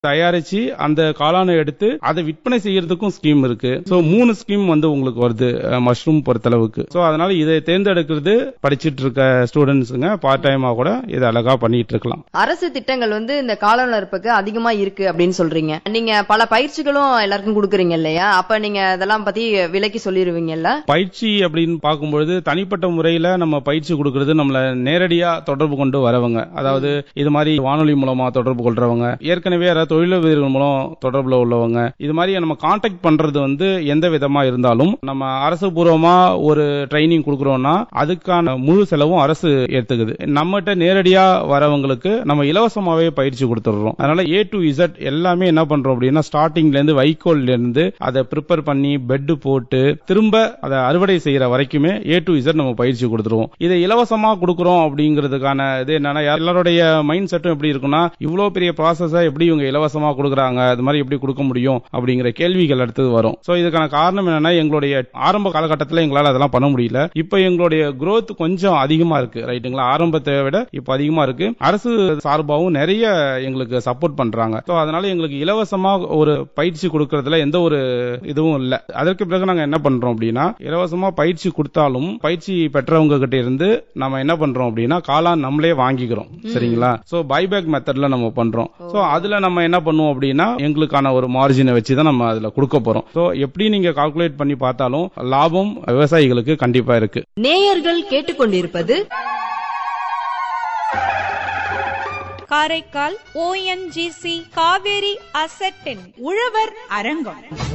தயாரிச்சு அந்த காளானை எடுத்து அதை விற்பனை செய்யறதுக்கும் ஸ்கீம் இருக்கு சோ மூணு ஸ்கீம் வந்து உங்களுக்கு வருது மஷ்ரூம் பொறுத்தளவுக்கு சோ அதனால இதை தேர்ந்தெடுக்கிறது படிச்சிட்டு இருக்க ஸ்டூடெண்ட்ஸுங்க பார்ட் டைமா கூட இதை அழகா பண்ணிட்டு இருக்கலாம் அரசு திட்டங்கள் வந்து இந்த காளான் வளர்ப்புக்கு அதிகமா இருக்கு அப்படின்னு சொல்றீங்க நீங்க பல பயிற்சிகளும் எல்லாருக்கும் கொடுக்குறீங்க இல்லையா அப்ப நீங்க அதெல்லாம் பத்தி விலைக்கு சொல்லிருவீங்கல்ல பயிற்சி அப்படின்னு பார்க்கும்பொழுது தனிப்பட்ட முறையில நம்ம பயிற்சி கொடுக்கறது நம்மள நேரடியா தொடர்பு கொண்டு வரவங்க அதாவது இது மாதிரி வானொலி மூலமா தொடர்பு கொள்றவங்க ஏற்கனவே யாராவது தொழிலதிபர்கள் மூலம் தொடர்புல உள்ளவங்க இது மாதிரி நம்ம காண்டாக்ட் பண்றது வந்து எந்த விதமா இருந்தாலும் நம்ம அரசு பூர்வமா ஒரு ட்ரைனிங் கொடுக்கறோம்னா அதுக்கான முழு செலவும் அரசு ஏத்துக்குது நம்மகிட்ட நேரடியா வரவங்களுக்கு நம்ம இலவசமாவே பயிற்சி கொடுத்துடுறோம் அதனால ஏ டு இசட் எல்லாமே என்ன பண்றோம் அப்படின்னா ஸ்டார்டிங்ல இருந்து வைக்கோல்ல இருந்து அதை ப்ரிப்பேர் பண்ணி பெட் போட்டு திரும்ப அதை அறுவடை செய்யற வரைக்குமே ஏ டு இசட் நம்ம பயிற்சி கொடுத்துருவோம் இதை இலவசமா கொடுக்கறோம் அப்படிங்கிறதுக்கான இது என்னன்னா எல்லாருடைய மைண்ட் செட்டும் எப்படி இருக்குன்னா இவ்வளவு பெரிய ப்ராசஸ எப்படி இவங்க இலவசமா கொடுக்குறாங்க அது மாதிரி எப்படி கொடுக்க முடியும் அப்படிங்கிற கேள்விகள் அடுத்தது வரும் சோ இதுக்கான காரணம் என்னன்னா எங்களுடைய ஆரம்ப காலகட்டத்தில் எங்களால அதெல்லாம் பண்ண முடியல இப்போ எங்களுடைய growth கொஞ்சம் அதிகமா இருக்கு ரைட்டுங்களா ஆரம்பத்தை விட இப்போ அதிகமா இருக்கு அரசு சார்பாகவும் நிறைய எங்களுக்கு சப்போர்ட் பண்றாங்க சோ அதனால எங்களுக்கு இலவசமா ஒரு பயிற்சி கொடுக்கறதுல எந்த ஒரு இதுவும் இல்ல அதற்கு பிறகு நாங்க என்ன பண்றோம் அப்படின்னா இலவசமா பயிற்சி கொடுத்தாலும் பயிற்சி பெற்றவங்க கிட்ட இருந்து நம்ம என்ன பண்றோம் அப்படின்னா காளான் நம்மளே வாங்கிக்கிறோம் சரிங்களா சோ பைபேக் மெத்தட்ல நம்ம பண்றோம் சோ அதுல நம்ம என்ன பண்ணுவோம் அப்படின்னா எங்களுக்கான ஒரு மார்ஜினை வச்சு தான் நம்ம அதுல கொடுக்க போறோம் சோ எப்படி நீங்க கால்குலேட் பண்ணி பார்த்தாலும் லாபம் விவசாயிகளுக்கு கண்டிப்பா இருக்கு நேயர்கள் கேட்டுக்கொண்டிருப்பது காரைக்கால் ஓஎன்ஜிசி காவேரி அசட்டின் உழவர் அரங்கம்